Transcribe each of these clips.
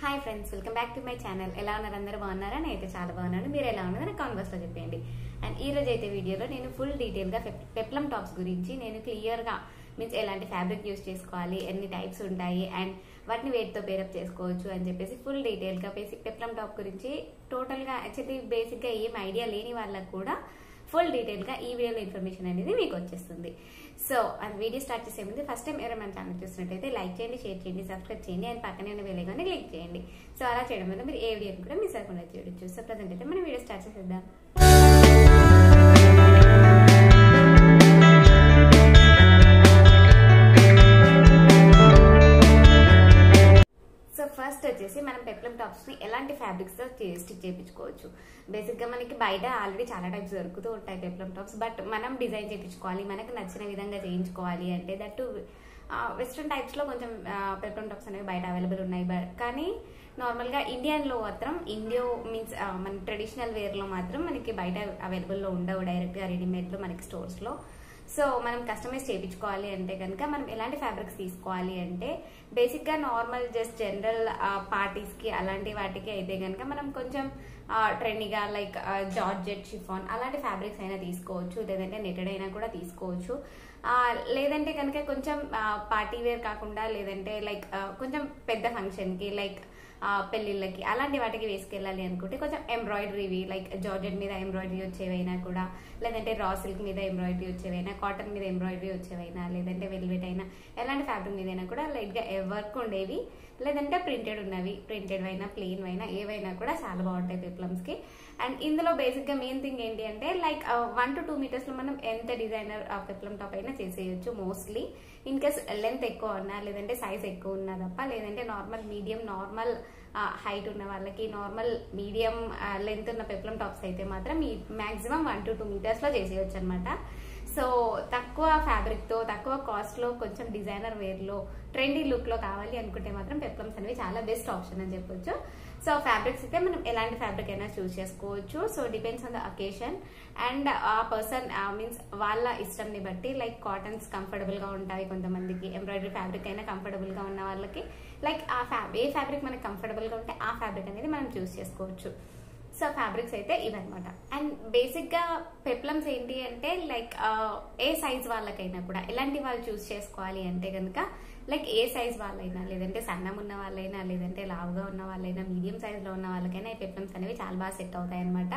hi friends welcome back to my channel ఎలా ఉన్నారు అందరూ బాగున్నారా నేనైతే చాలా బాగున్నాను మీరు ఎలా ఉన్నారో నాకు కాన్వర్స్లో చెప్పండి అండ్ ఈ రోజు అయితే వీడియోలో నేను ఫుల్ డీటెయిల్గా పెప్లం టాప్స్ గురించి నేను క్లియర్గా మీన్స్ ఎలాంటి ఫ్యాబ్రిక్ యూస్ చేసుకోవాలి ఎన్ని టైప్స్ ఉంటాయి అండ్ వాటిని వేటితో పేరప్ చేసుకోవచ్చు అని చెప్పేసి ఫుల్ డీటెయిల్గా బేసిక్ పెప్లం టాప్ గురించి టోటల్గా యాక్చువల్లీ బేసిక్గా ఏం ఐడియా లేని వాళ్ళకు కూడా ఫుల్ డీటెయిల్గా ఈ వీడియోలో ఇన్ఫర్మేషన్ అనేది మీకు వచ్చేస్తుంది సో అది వీడియో స్టార్ట్ చేసే ముందు ఫస్ట్ టైం ఎవరైనా మన ఛానల్ చూసినట్టయితే లైక్ చేయండి షేర్ చేయండి సబ్స్క్రైబ్ చేయండి అండ్ పక్కనే ఉన్న వేలేగానే క్లిక్ చేయండి సో అలా చేయడం వల్ల మీరు ఏ వీడియోని కూడా మిస్ అవ్వకుండా చూడొచ్చు సో ప్రజెంట్ అయితే మనం వీడియో స్టార్ట్ చేసేద్దాం సో ఫస్ట్ వచ్చేసి మనం పెప్లం టాప్స్ ని ఎలాంటి ఫ్యాబ్రిక్స్ తో స్టిచ్ చేయించుకోవచ్చు బేసిక్ గా మనకి బయట ఆల్రెడీ చాలా టైప్స్ దొరుకుతూ ఉంటాయి పెప్లం టాప్స్ బట్ మనం డిజైన్ చేయించుకోవాలి మనకు నచ్చిన విధంగా చేయించుకోవాలి అంటే దట్టు వెస్ట్రన్ టైప్స్ లో కొంచెం పెప్లం టాప్స్ అనేవి బయట అవైలబుల్ ఉన్నాయి బట్ కానీ నార్మల్ గా ఇండియన్ లో మాత్రం ఇండియో మీన్స్ మన ట్రెడిషనల్ వేర్ లో మాత్రం మనకి బయట అవైలబుల్ లో ఉండవు డైరెక్ట్ గా రెడీమేడ్ లో మనకి స్టోర్స్ లో సో మనం కస్టమైజ్ చేయించుకోవాలి అంటే కనుక మనం ఎలాంటి ఫ్యాబ్రిక్స్ తీసుకోవాలి అంటే బేసిక్గా నార్మల్ జస్ట్ జనరల్ పార్టీస్కి అలాంటి వాటికి అయితే కనుక మనం కొంచెం ట్రెండీగా లైక్ జార్జెట్ షిఫాన్ అలాంటి ఫ్యాబ్రిక్స్ అయినా తీసుకోవచ్చు లేదంటే నెటెడ్ అయినా కూడా తీసుకోవచ్చు లేదంటే కనుక కొంచెం పార్టీ వేర్ కాకుండా లేదంటే లైక్ కొంచెం పెద్ద ఫంక్షన్కి లైక్ పెళ్ళిళ్ళకి అలాంటి వాటికి వేసుకెళ్ళాలి అనుకుంటే కొంచెం ఎంబ్రాయిడరీవి లైక్ జార్జెట్ మీద ఎంబ్రాయిడరీ వచ్చేవైనా కూడా లేదంటే రా సిల్క్ మీద ఎంబ్రాయిడరీ వచ్చేవైనా కాటన్ మీద ఎంబ్రాయిడరీ వచ్చేవైనా లేదంటే వెల్వెట్ అయినా ఎలాంటి ఫ్యాబ్రిక్ మీదైనా కూడా లైట్గా వర్క్ ఉండేవి లేదంటే ప్రింటెడ్ ఉన్నవి ప్రింటెడ్ అయినా ప్లెయిన్ అయినా ఏవైనా కూడా చాలా బాగుంటాయి పెప్లమ్స్కి అండ్ ఇందులో బేసిక్గా మెయిన్ థింగ్ ఏంటి అంటే లైక్ వన్ టు టూ మీటర్స్లో మనం ఎంత డిజైనర్ పెప్లం టాప్ అయినా చేసేయచ్చు మోస్ట్లీ ఇన్ కేస్ లెంత్ ఎక్కువ ఉన్నా లేదంటే సైజ్ ఎక్కువ ఉన్నా తప్ప లేదంటే నార్మల్ మీడియం నార్మల్ హైట్ ఉన్న వాళ్ళకి నార్మల్ మీడియం లెంత్ ఉన్న పెప్లం టాప్స్ అయితే మాత్రం ఈ మాక్సిమం వన్ టు టూ మీటర్స్లో చేసేయచ్చు అనమాట సో తక్కువ ఫ్యాబ్రిక్తో తక్కువ కాస్ట్లో కొంచెం డిజైనర్ వేర్లో ట్రెండీ లుక్లో కావాలి అనుకుంటే మాత్రం పెప్లమ్స్ అనేవి చాలా బెస్ట్ ఆప్షన్ అని చెప్పొచ్చు సో ఫ్యాబ్రిక్స్ అయితే మనం ఎలాంటి ఫ్యాబ్రిక్ అయినా చూస్ చేసుకోవచ్చు so depends on the occasion and ఆ పర్సన్ మీన్స్ వాళ్ళ ఇష్టంని బట్టి లైక్ కాటన్స్ కంఫర్టబుల్గా ఉంటాయి కొంతమందికి ఎంబ్రాయిడరీ ఫ్యాబ్రిక్ అయినా కంఫర్టబుల్గా ఉన్న వాళ్ళకి లైక్ ఆ ఫ్యాబ్ ఏ ఫ్యాబ్రిక్ మనకి కంఫర్టబుల్గా ఉంటే ఆ ఫ్యాబ్రిక్ అనేది మనం చూస్ చేసుకోవచ్చు సో ఫ్యాబ్రిక్స్ అయితే ఇవన్నమాట అండ్ బేసిక్గా పెప్లమ్స్ ఏంటి అంటే లైక్ ఏ సైజ్ వాళ్ళకైనా కూడా ఎలాంటి వాళ్ళు చూస్ చేసుకోవాలి అంటే కనుక లైక్ ఏ సైజ్ వాళ్ళైనా లేదంటే సన్నం ఉన్న వాళ్ళైనా లేదంటే లావుగా ఉన్న వాళ్ళైనా మీడియం సైజ్లో ఉన్న వాళ్ళకైనా ఈ పెప్లమ్స్ అనేవి చాలా బాగా సెట్ అవుతాయి అనమాట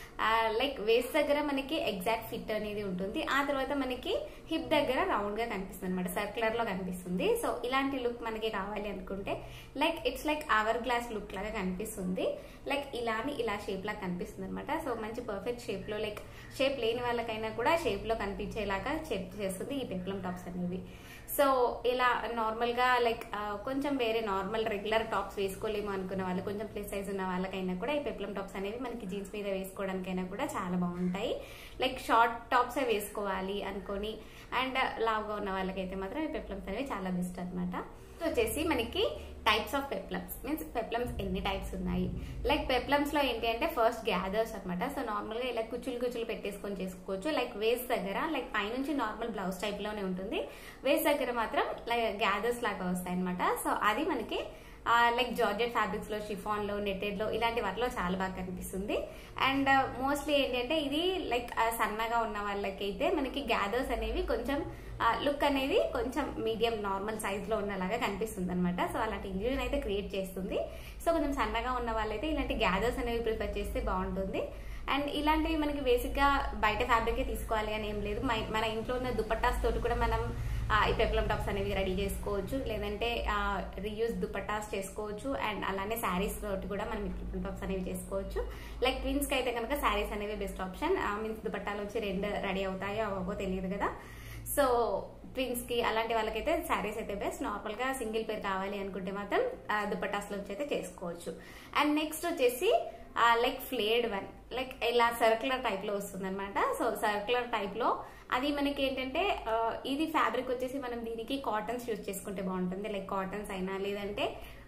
లైక్ వేస్ట్ దగ్గర మనకి ఎగ్జాక్ట్ ఫిట్ అనేది ఉంటుంది ఆ తర్వాత మనకి హిప్ దగ్గర రౌండ్గా కనిపిస్తుంది అనమాట సర్క్యులర్లో కనిపిస్తుంది సో ఇలాంటి లుక్ మనకి కావాలి అనుకుంటే like it's like hourglass look లాగా కనిపిస్తుంది లైక్ ఇలాని ఇలా షేప్ లాగా కనిపిస్తుంది అనమాట సో మంచి పర్ఫెక్ట్ షేప్లో లైక్ షేప్ లేని వాళ్ళకైనా కూడా షేప్లో కనిపించేలాగా షేప్ చేస్తుంది ఈ పెప్లం టాప్స్ అనేవి సో ఇలా నార్మల్గా లైక్ కొంచెం వేరే నార్మల్ రెగ్యులర్ టాప్స్ వేసుకోలేము అనుకున్న వాళ్ళు కొంచెం ప్లస్ సైజ్ ఉన్న వాళ్ళకైనా కూడా ఈ పెప్లం టాప్స్ అనేవి మనకి జీన్స్ మీద వేసుకోవడానికైనా కూడా చాలా బాగుంటాయి లైక్ షార్ట్ టాప్స్ వేసుకోవాలి అనుకొని అండ్ లావుగా ఉన్న వాళ్ళకైతే మాత్రం ఈ పెప్లమ్స్ అనేవి చాలా బెస్ట్ అనమాట వచ్చేసి మనకి types of peplums means peplums ఎన్ని టైప్స్ ఉన్నాయి లైక్ పెప్లమ్స్ లో ఏంటి అంటే ఫస్ట్ గ్యాదర్స్ అనమాట సో నార్మల్ గా ఇలా కుచ్చులు కుచ్చులు పెట్టేసుకొని చేసుకోవచ్చు లైక్ వేస్ట్ దగ్గర లైక్ పైనుంచి నార్మల్ బ్లౌజ్ టైప్ లోనే ఉంటుంది వేస్ట్ దగ్గర మాత్రం లైక్ గ్యాదర్స్ లాగా వస్తాయి అనమాట సో అది మనకి లైక్ జార్జెట్ ఫ్యాబ్రిక్స్ లో షిఫాన్ లో నెట్టెడ్ లో ఇలాంటి వాటిలో చాలా బాగా కనిపిస్తుంది అండ్ మోస్ట్లీ ఏంటంటే ఇది లైక్ సన్నగా ఉన్న వాళ్ళకైతే మనకి గ్యాదర్స్ అనేవి కొంచెం లుక్ అనేది కొంచెం మీడియం నార్మల్ సైజ్ లో ఉన్నలాగా కనిపిస్తుంది అనమాట సో అలాంటి ఇంజురీని అయితే క్రియేట్ చేస్తుంది సో కొంచెం సన్నగా ఉన్న వాళ్ళైతే ఇలాంటి గ్యాదర్స్ అనేవి ప్రిఫర్ చేస్తే బాగుంటుంది అండ్ ఇలాంటివి మనకి బేసిక్ గా బయట ఫ్యాబ్రికే తీసుకోవాలి అని ఏం లేదు మన ఇంట్లో ఉన్న దుపట్టాస్ తోటి కూడా మనం ఈ పెప్లం టాప్స్ అనేవి రెడీ చేసుకోవచ్చు లేదంటే రీయూజ్ దుపట్టాస్ చేసుకోవచ్చు అండ్ అలానే శారీస్ తోటి కూడా మనం పెప్లం టాప్స్ అనేవి చేసుకోవచ్చు లైక్ ట్విన్స్ కి అయితే కనుక శారీస్ అనేవి బెస్ట్ ఆప్షన్ మీన్స్ దుపట్టాలు వచ్చి రెండు రెడీ అవుతాయో అవో తెలియదు కదా సో ట్విన్స్ కి అలాంటి వాళ్ళకైతే శారీస్ అయితే బెస్ట్ నార్మల్ గా సింగిల్ పేర్ కావాలి అనుకుంటే మాత్రం దుపట్టాస్ లో వచ్చి అయితే చేసుకోవచ్చు అండ్ నెక్స్ట్ వచ్చేసి లైక్ ఫ్లేడ్ వన్ లైక్ ఇలా సర్క్యులర్ టైప్ లో వస్తుంది అనమాట సో సర్క్యులర్ టైప్ లో అది మనకి ఏంటంటే ఇది ఫ్యాబ్రిక్ వచ్చేసి మనం దీనికి కాటన్స్ యూజ్ చేసుకుంటే బాగుంటుంది లైక్ కాటన్స్ అయినా లేదంటే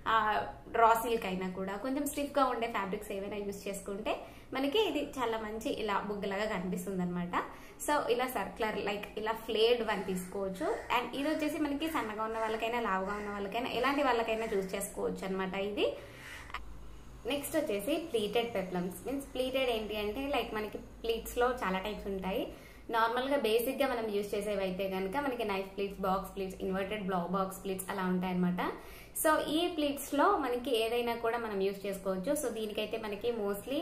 రా సిల్క్ అయినా కూడా కొంచెం స్టిఫ్ గా ఉండే ఫ్యాబ్రిక్స్ ఏవైనా యూజ్ చేసుకుంటే మనకి ఇది చాలా మంచి ఇలా బుగ్గలాగా కనిపిస్తుంది అనమాట సో ఇలా సర్క్యులర్ లైక్ ఇలా ఫ్లేడ్ వన్ తీసుకోవచ్చు అండ్ ఇది వచ్చేసి మనకి సన్నగా ఉన్న వాళ్ళకైనా లావుగా ఉన్న వాళ్ళకైనా ఎలాంటి వాళ్ళకైనా చూస్ చేసుకోవచ్చు అనమాట ఇది నెక్స్ట్ వచ్చేసి ప్లీటెడ్ పెప్లమ్స్ మీన్స్ ప్లీటెడ్ ఏంటి అంటే లైక్ మనకి ప్లీట్స్ లో చాలా టైప్స్ ఉంటాయి నార్మల్ గా బేసిక్ గా మనం యూజ్ చేసేవి అయితే కనుక మనకి knife pleats box pleats inverted బ్లా బాక్స్ ప్లీట్స్ అలా ఉంటాయి అనమాట సో ఈ ప్లీట్స్ లో మనకి ఏదైనా కూడా మనం యూజ్ చేసుకోవచ్చు సో దీనికైతే మనకి మోస్ట్లీ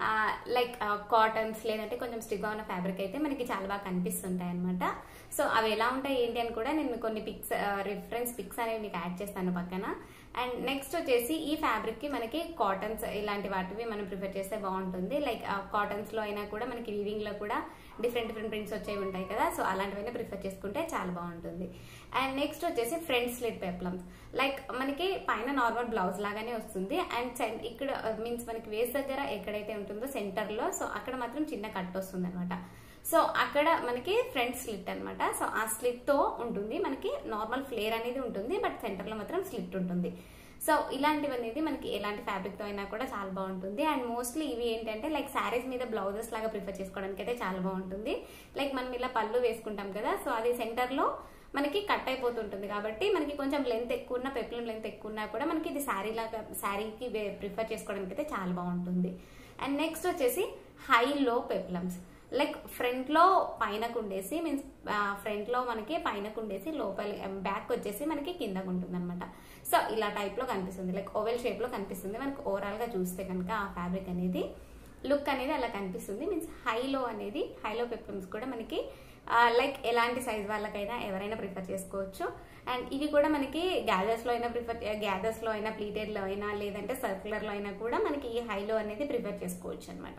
లైక్ కాటన్స్ లేదంటే కొంచెం స్టిక్గా ఉన్న ఫ్యాబ్రిక్ అయితే మనకి చాలా బాగా కనిపిస్తుంటాయి అనమాట సో అవి ఎలా ఉంటాయి ఏంటి అని కూడా నేను కొన్ని పిక్స్ రిఫరెన్స్ పిక్స్ అనేవి మీకు యాడ్ చేస్తాను పక్కన అండ్ నెక్స్ట్ వచ్చేసి ఈ ఫ్యాబ్రిక్ కి మనకి కాటన్స్ ఇలాంటి వాటివి మనం ప్రిఫర్ చేస్తే బాగుంటుంది లైక్ కాటన్స్ లో అయినా కూడా మనకి వీవింగ్ లో కూడా డిఫరెంట్ డిఫరెంట్ ప్రింట్స్ వచ్చేవి ఉంటాయి కదా సో అలాంటివైనా ప్రిఫర్ చేసుకుంటే చాలా బాగుంటుంది అండ్ నెక్స్ట్ వచ్చేసి ఫ్రంట్ స్లిట్ పెప్లమ్స్ లైక్ మనకి పైన నార్మల్ బ్లౌజ్ లాగానే వస్తుంది అండ్ ఇక్కడ మీన్స్ మనకి వేస్ దగ్గర ఎక్కడైతే ఉంటుందో సెంటర్ లో సో అక్కడ మాత్రం చిన్న కట్ వస్తుంది అనమాట సో అక్కడ మనకి ఫ్రంట్ స్లిట్ అనమాట సో ఆ స్లిట్ తో ఉంటుంది మనకి నార్మల్ ఫ్లేర్ అనేది ఉంటుంది బట్ సెంటర్ లో మాత్రం స్లిట్ ఉంటుంది సో ఇలాంటివి అనేది మనకి ఎలాంటి ఫ్యాబ్రిక్ తో అయినా కూడా చాలా బాగుంటుంది అండ్ మోస్ట్లీ ఇవి ఏంటంటే లైక్ శారీస్ మీద బ్లౌజెస్ లాగా ప్రిఫర్ చేసుకోవడానికి అయితే చాలా బాగుంటుంది లైక్ మనం ఇలా పళ్ళు వేసుకుంటాం కదా సో అది సెంటర్ లో మనకి కట్ అయిపోతుంటుంది కాబట్టి మనకి కొంచెం లెంత్ ఎక్కువ ఉన్న పెప్లం లెంత్ ఎక్కువ ఉన్నా కూడా మనకి ఇది శారీ లాగా శారీకి ప్రిఫర్ చేసుకోవడానికి అయితే చాలా బాగుంటుంది అండ్ నెక్స్ట్ వచ్చేసి high low peplums like front లో పైనకు ఉండేసి మీన్స్ ఫ్రంట్ లో మనకి పైనకు ఉండేసి లోపలి బ్యాక్ వచ్చేసి మనకి కిందకు ఉంటుంది అనమాట సో ఇలా టైప్ లో కనిపిస్తుంది లైక్ ఓవెల్ షేప్ లో కనిపిస్తుంది మనకి ఓవరాల్ గా చూస్తే కనుక ఆ ఫ్యాబ్రిక్ అనేది లుక్ అనేది అలా కనిపిస్తుంది మీన్స్ హైలో అనేది హైలో పెప్లమ్స్ కూడా మనకి లైక్ ఎలాంటి సైజ్ వాళ్ళకైనా ఎవరైనా ప్రిఫర్ చేసుకోవచ్చు అండ్ ఇవి కూడా మనకి గ్యాదర్స్ లో అయినా ప్రిఫర్ గ్యాదర్స్ లో అయినా ప్లీటెడ్ లో అయినా లేదంటే సర్క్యులర్ లో అయినా కూడా మనకి ఈ హైలో అనేది ప్రిఫర్ చేసుకోవచ్చు అనమాట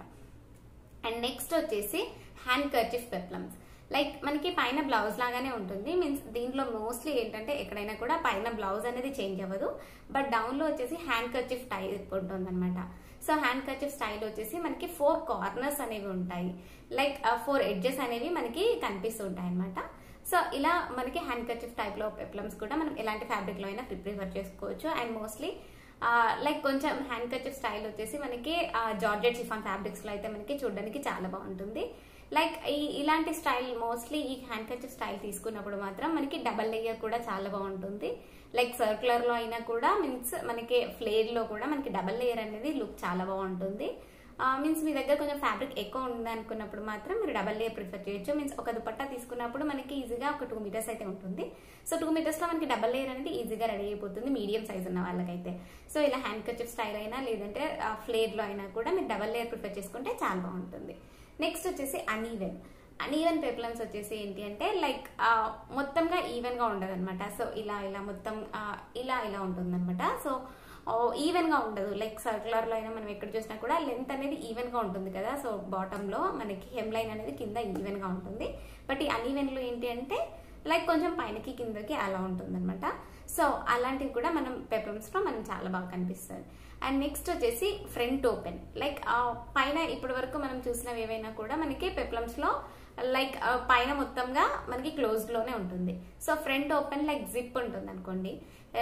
అండ్ నెక్స్ట్ వచ్చేసి హ్యాండ్ కర్చిఫ్ పెప్లమ్స్ లైక్ మనకి పైన బ్లౌజ్ లాగానే ఉంటుంది మీన్స్ దీంట్లో మోస్ట్లీ ఏంటంటే ఎక్కడైనా కూడా పైన బ్లౌజ్ అనేది చేంజ్ అవ్వదు బట్ డౌన్ లో వచ్చేసి హ్యాండ్ కర్చిఫ్ టైప్ ఉంటుంది అనమాట సో హ్యాండ్ కర్చిఫ్ స్టైల్ వచ్చేసి మనకి ఫోర్ కార్నర్స్ అనేవి ఉంటాయి లైక్ ఫోర్ ఎడ్జెస్ అనేవి మనకి కనిపిస్తుంటాయి అనమాట సో ఇలా మనకి హ్యాండ్ కర్చిఫ్ టైప్ లో పెప్లమ్స్ కూడా మనం ఎలాంటి ఫ్యాబ్రిక్ లో అయినా ప్రిఫర్ చేసుకోవచ్చు అండ్ మోస్ట్లీ లైక్ కొంచెం హ్యాండ్ కర్చిఫ్ స్టైల్ వచ్చేసి మనకి జార్జెట్ షిఫాన్ ఫ్యాబ్రిక్స్ లో అయితే మనకి చూడడానికి చాలా బాగుంటుంది లైక్ ఈ ఇలాంటి స్టైల్ మోస్ట్లీ ఈ హ్యాండ్ కర్చిఫ్ స్టైల్ తీసుకున్నప్పుడు మాత్రం మనకి డబల్ లేయర్ కూడా చాలా బాగుంటుంది లైక్ సర్క్యులర్ లో అయినా కూడా మీన్స్ మనకి ఫ్లేర్ లో కూడా మనకి డబల్ లేయర్ అనేది లుక్ చాలా బాగుంటుంది మీన్స్ మీ దగ్గర కొంచెం ఫ్యాబ్రిక్ ఎక్కువ ఉంది అనుకున్నప్పుడు మాత్రం మీరు డబల్ లేయర్ ప్రిఫర్ చేయొచ్చు మీన్స్ ఒక దుపట్టా తీసుకున్నప్పుడు మనకి ఈజీగా ఒక టూ మీటర్స్ అయితే ఉంటుంది సో టూ మీటర్స్ లో మనకి డబల్ లేయర్ అనేది ఈజీగా రెడీ అయిపోతుంది మీడియం సైజ్ ఉన్న వాళ్ళకైతే సో ఇలా హ్యాండ్ కర్చిఫ్ స్టైల్ అయినా లేదంటే ఫ్లేర్ లో అయినా కూడా మీరు డబల్ లేయర్ ప్రిఫర్ చేసుకుంటే చాలా బాగుంటుంది నెక్స్ట్ వచ్చేసి అన్ఈవెన్ అన్ఈవెన్ పెప్లమ్స్ వచ్చేసి ఏంటి అంటే లైక్ మొత్తంగా ఈవెన్ గా ఉండదు అనమాట సో ఇలా ఇలా మొత్తం ఇలా ఇలా ఉంటుంది అనమాట సో ఈవెన్ గా ఉండదు లైక్ సర్కులర్ లో అయినా మనం ఎక్కడ చూసినా కూడా లెంత్ అనేది ఈవెన్ గా ఉంటుంది కదా సో బాటమ్ లో మనకి హెమ్ లైన్ అనేది కింద ఈవెన్ గా ఉంటుంది బట్ ఈ అన్ఈవెన్ లో ఏంటి అంటే లైక్ కొంచెం పైనకి కిందకి అలా ఉంటుంది అనమాట సో అలాంటివి కూడా మనం పెప్లమ్స్ లో మనం చాలా బాగా కనిపిస్తుంది అండ్ నెక్స్ట్ వచ్చేసి ఫ్రంట్ ఓపెన్ లైక్ పైన ఇప్పటి వరకు మనం చూసినవి ఏవైనా కూడా మనకి పెప్లమ్స్ లో లైక్ పైన మొత్తంగా మనకి క్లోజ్డ్ లోనే ఉంటుంది so front open like zip ఉంటుంది అనుకోండి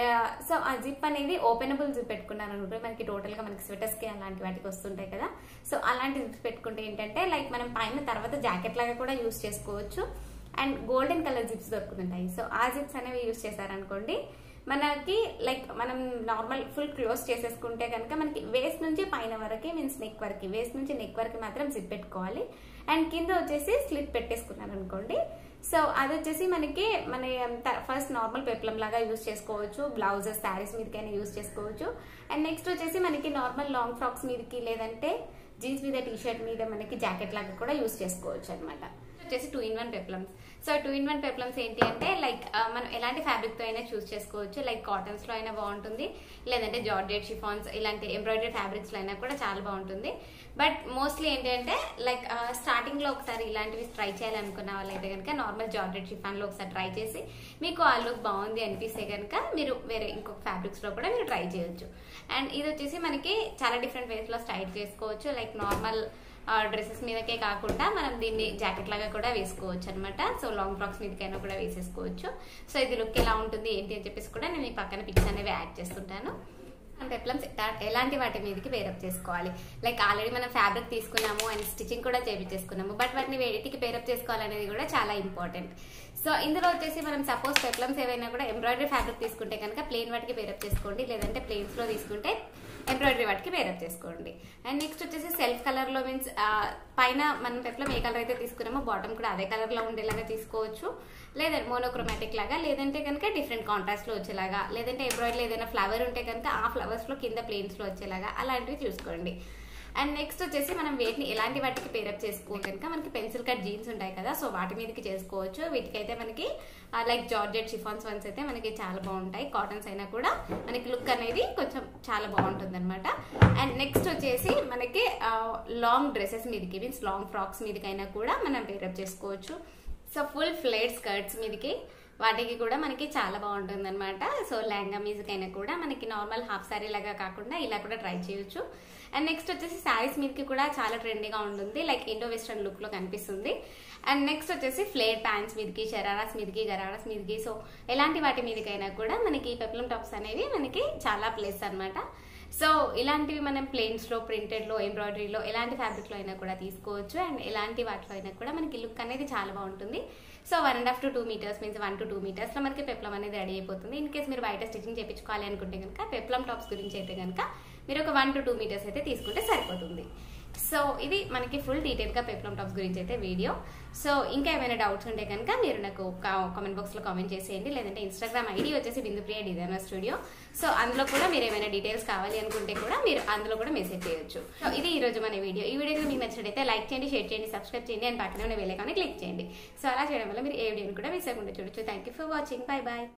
సో ఆ జిప్ అనేది ఓపెనబుల్ జిప్ పెట్టుకున్నాను అనుకుంటే మనకి టోటల్ గా మనకి స్వెటర్స్ కి అలాంటి వాటికి వస్తుంటాయి కదా సో అలాంటి జిప్స్ పెట్టుకుంటే ఏంటంటే లైక్ మనం పైన తర్వాత జాకెట్ లాగా కూడా యూస్ చేసుకోవచ్చు అండ్ గోల్డెన్ కలర్ జిప్స్ దొరుకుతుంటాయి సో ఆ జిప్స్ అనేవి యూస్ చేశారనుకోండి మనకి లైక్ మనం నార్మల్ ఫుల్ క్లోజ్ చేసేసుకుంటే కనుక మనకి వేస్ట్ నుంచి పైన వరకు మీన్స్ నెక్ వరకు వేస్ట్ నుంచి నెక్ వరకు మాత్రం జిప్ పెట్టుకోవాలి అండ్ కింద వచ్చేసి స్లిప్ పెట్టేసుకున్నాను అనుకోండి సో అది వచ్చేసి మనకి మన ఫస్ట్ నార్మల్ పెప్లం లాగా యూజ్ చేసుకోవచ్చు బ్లౌజెస్ శారీస్ మీదకైనా యూజ్ చేసుకోవచ్చు అండ్ నెక్స్ట్ వచ్చేసి మనకి నార్మల్ లాంగ్ ఫ్రాక్స్ మీదకి లేదంటే జీన్స్ మీద టీ షర్ట్ మీద మనకి జాకెట్ లాగా కూడా యూజ్ చేసుకోవచ్చు అనమాట వచ్చేసి two in one peplums so two in one peplums ఏంటి అంటే లైక్ మనం ఎలాంటి ఫ్యాబ్రిక్ తో అయినా చూస్ చేసుకోవచ్చు లైక్ కాటన్స్ లో అయినా బాగుంటుంది లేదంటే జార్జెట్ షిఫాన్స్ ఇలాంటి ఎంబ్రాయిడరీ ఫ్యాబ్రిక్స్ లో అయినా కూడా చాలా బాగుంటుంది బట్ మోస్ట్లీ ఏంటంటే లైక్ స్టార్టింగ్ లో ఒకసారి ఇలాంటివి ట్రై చేయాలనుకున్న వాళ్ళైతే కనుక నార్మల్ జార్జెట్ షిఫాన్ లో ఒకసారి ట్రై చేసి మీకు ఆ లుక్ బాగుంది అనిపిస్తే కనుక మీరు వేరే ఇంకొక ఫ్యాబ్రిక్స్ లో కూడా మీరు ట్రై చేయొచ్చు అండ్ ఇది వచ్చేసి మనకి చాలా డిఫరెంట్ వేస్ లో స్టైల్ చేసుకోవచ్చు లైక్ నార్మల్ డ్రెస్సెస్ మీదకే కాకుండా మనం దీన్ని జాకెట్ లాగా కూడా వేసుకోవచ్చు అనమాట సో లాంగ్ ఫ్రాక్స్ మీదకైనా కూడా వేసేసుకోవచ్చు సో ఇది లుక్ ఎలా ఉంటుంది ఏంటి అని చెప్పేసి కూడా నేను ఈ పక్కన పిక్స్ అనేవి యాడ్ చేస్తుంటాను పెప్లమ్స్ ఎలాంటి వాటి మీదకి పేరప్ చేసుకోవాలి లైక్ ఆల్రెడీ మనం ఫ్యాబ్రిక్ తీసుకున్నాము అండ్ స్టిచ్చింగ్ కూడా చేపించేసుకున్నాము బట్ వాటిని వేటికి పేరప్ చేసుకోవాలనేది కూడా చాలా ఇంపార్టెంట్ సో ఇందులో వచ్చేసి మనం సపోజ్ పెప్లమ్స్ ఏవైనా కూడా ఎంబ్రాయిడరీ ఫ్యాబ్రిక్ తీసుకుంటే కనుక ప్లెయిన్ వాటికి పేరప్ చేసుకోండి లేదంటే ప్లెయిన్స్ లో తీసుకుంటే ఎంబ్రాయిడరీ వాటికి పేరప్ చేసుకోండి అండ్ నెక్స్ట్ వచ్చేసి సెల్ఫ్ కలర్ లో మీన్స్ పైన మనం పెప్లం ఏ కలర్ అయితే తీసుకున్నామో బాటమ్ కూడా అదే కలర్ లో ఉండేలాగా తీసుకోవచ్చు లేదంటే మోనోక్రోమాటిక్ లాగా లేదంటే కనుక డిఫరెంట్ కాంట్రాస్ట్ లో వచ్చేలాగా లేదంటే ఎంబ్రాయిడరీ ఏదైనా ఫ్లవర్ ఉంటే కనుక ఆ ఫ్లవర్స్ లో కింద ప్లేన్స్ లో వచ్చేలాగా అలాంటివి చూసుకోండి అండ్ నెక్స్ట్ వచ్చేసి మనం వేటిని ఎలాంటి వాటికి పేరప్ చేసుకో కనుక మనకి పెన్సిల్ కట్ జీన్స్ ఉంటాయి కదా సో వాటి మీదకి చేసుకోవచ్చు వీటికైతే మనకి లైక్ జార్జెట్ షిఫాన్స్ వన్స్ అయితే మనకి చాలా బాగుంటాయి కాటన్స్ అయినా కూడా మనకి లుక్ అనేది కొంచెం చాలా బాగుంటుంది అనమాట అండ్ నెక్స్ట్ వచ్చేసి మనకి లాంగ్ డ్రెస్సెస్ మీదకి మీన్స్ లాంగ్ ఫ్రాక్స్ మీదకైనా కూడా మనం పేరప్ చేసుకోవచ్చు సో ఫుల్ ఫ్లేట్ స్కర్ట్స్ మీదకి వాటికి కూడా మనకి చాలా బాగుంటుంది అనమాట సో లెహంగా మ్యూజిక్ అయినా కూడా మనకి నార్మల్ హాఫ్ సారీ లాగా కాకుండా ఇలా కూడా ట్రై చేయొచ్చు అండ్ నెక్స్ట్ వచ్చేసి శారీస్ మీదకి కూడా చాలా ట్రెండీగా ఉంటుంది లైక్ ఇండో వెస్ట్రన్ లుక్ లో కనిపిస్తుంది అండ్ నెక్స్ట్ వచ్చేసి ఫ్లేర్ ప్యాంట్స్ మీదకి షరారాస్ మీదకి గరారాస్ మీదకి సో ఎలాంటి వాటి మీదకైనా కూడా మనకి పెప్లం టాప్స్ అనేవి మనకి చాలా ప్లేస్ అన్నమాట సో ఇలాంటివి మనం ప్లెయిన్స్ లో ప్రింటెడ్ లో ఎంబ్రాయిడరీలో ఎలాంటి ఫ్యాబ్రిక్ లో అయినా కూడా తీసుకోవచ్చు అండ్ ఎలాంటి వాటిలో అయినా కూడా మనకి లుక్ అనేది చాలా బాగుంటుంది so one and half to two metres means one to two metres లో మనకి పెప్లం అనేది రెడీ అయిపోతుంది ఇన్ కేస్ మీరు బయట స్టిచ్చింగ్ చేయించుకోవాలి అనుకుంటే కనుక పెప్లం టాప్స్ గురించి అయితే కనుక మీరు ఒక వన్ టు టూ మీటర్స్ అయితే తీసుకుంటే సరిపోతుంది సో ఇది మనకి ఫుల్ డీటెయిల్ గా పెప్లం టాప్స్ గురించి అయితే వీడియో సో ఇంకా ఏమైనా డౌట్స్ ఉంటే కనుక మీరు నాకు కామెంట్ బాక్స్ లో కామెంట్ చేసేయండి లేదంటే ఇన్స్టాగ్రామ్ ఐడి వచ్చేసి బిందుప్రియ డిజైనర్ స్టూడియో సో అందులో కూడా మీరు ఏమైనా డీటెయిల్స్ కావాలి అనుకుంటే కూడా మీరు అందులో కూడా మెసేజ్ చేయొచ్చు సో ఇది ఈ రోజు మన వీడియో ఈ వీడియో కనుక మీకు నచ్చినట్టయితే లైక్ చేయండి షేర్ చేయండి సబ్స్క్రైబ్ చేయండి అండ్ పక్కనే ఉన్న వెళ్ళే క్లిక్ చేయండి సో అలా చేయడం వల్ల మీరు ఏ వీడియోని కూడా మిస్ అవ్వకుండా చూడొచ్చు thank you for watching bye bye